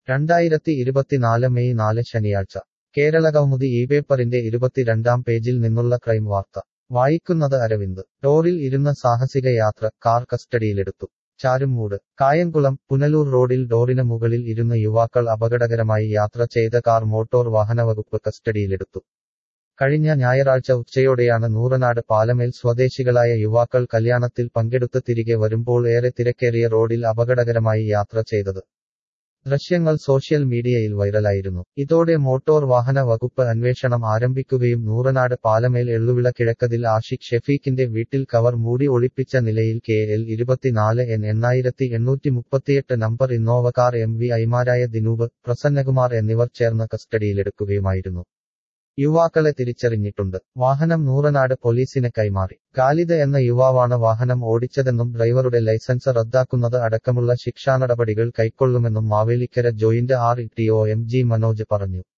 രണ്ടായിരത്തി ഇരുപത്തിനാല് മെയ് നാല് ശനിയാഴ്ച കേരളകൗമുദി ഈ പേപ്പറിന്റെ ഇരുപത്തിരണ്ടാം പേജിൽ നിന്നുള്ള ക്രൈം വാർത്ത വായിക്കുന്നത് അരവിന്ദ് ഡോറിൽ ഇരുന്ന സാഹസിക യാത്ര കാർ കസ്റ്റഡിയിലെടുത്തു ചാരുമൂട് കായംകുളം പുനലൂർ റോഡിൽ ഡോറിന് മുകളിൽ ഇരുന്ന യുവാക്കൾ അപകടകരമായി യാത്ര ചെയ്ത കാർ മോട്ടോർ വാഹനവകുപ്പ് കസ്റ്റഡിയിലെടുത്തു കഴിഞ്ഞ ഞായറാഴ്ച ഉച്ചയോടെയാണ് നൂറനാട് പാലമേൽ സ്വദേശികളായ യുവാക്കൾ കല്യാണത്തിൽ പങ്കെടുത്ത് തിരികെ വരുമ്പോൾ ഏറെ തിരക്കേറിയ റോഡിൽ അപകടകരമായി യാത്ര ചെയ്തത് ദൃശ്യങ്ങൾ സോഷ്യൽ മീഡിയയിൽ വൈറലായിരുന്നു ഇതോടെ മോട്ടോർ വാഹന വകുപ്പ് അന്വേഷണം ആരംഭിക്കുകയും നൂറനാട് പാലമേൽ എള്ളുവിള കിഴക്കതിൽ ആഷിഖ് ഷെഫീഖിന്റെ വീട്ടിൽ കവർ മൂടി ഒളിപ്പിച്ച നിലയിൽ കെ എൽ ഇരുപത്തിനാല് എൻ എണ്ണായിരത്തി എണ്ണൂറ്റി മുപ്പത്തിയെട്ട് number Innova car M V ഐമാരായ ദിനൂപ് പ്രസന്നകുമാർ എന്നിവർ ചേർന്ന് കസ്റ്റഡിയിലെടുക്കുകയുമായിരുന്നു യുവാക്കളെ തിരിച്ചറിഞ്ഞിട്ടുണ്ട് വാഹനം നൂറനാട് പോലീസിന് കൈമാറി ഖാലിദ് എന്ന യുവാവാണ് വാഹനം ഓടിച്ചതെന്നും ഡ്രൈവറുടെ ലൈസൻസ് റദ്ദാക്കുന്നത് അടക്കമുള്ള ശിക്ഷാനടപടികൾ കൈക്കൊള്ളുമെന്നും Mavelikkara joint R T O M G Manoj പറഞ്ഞു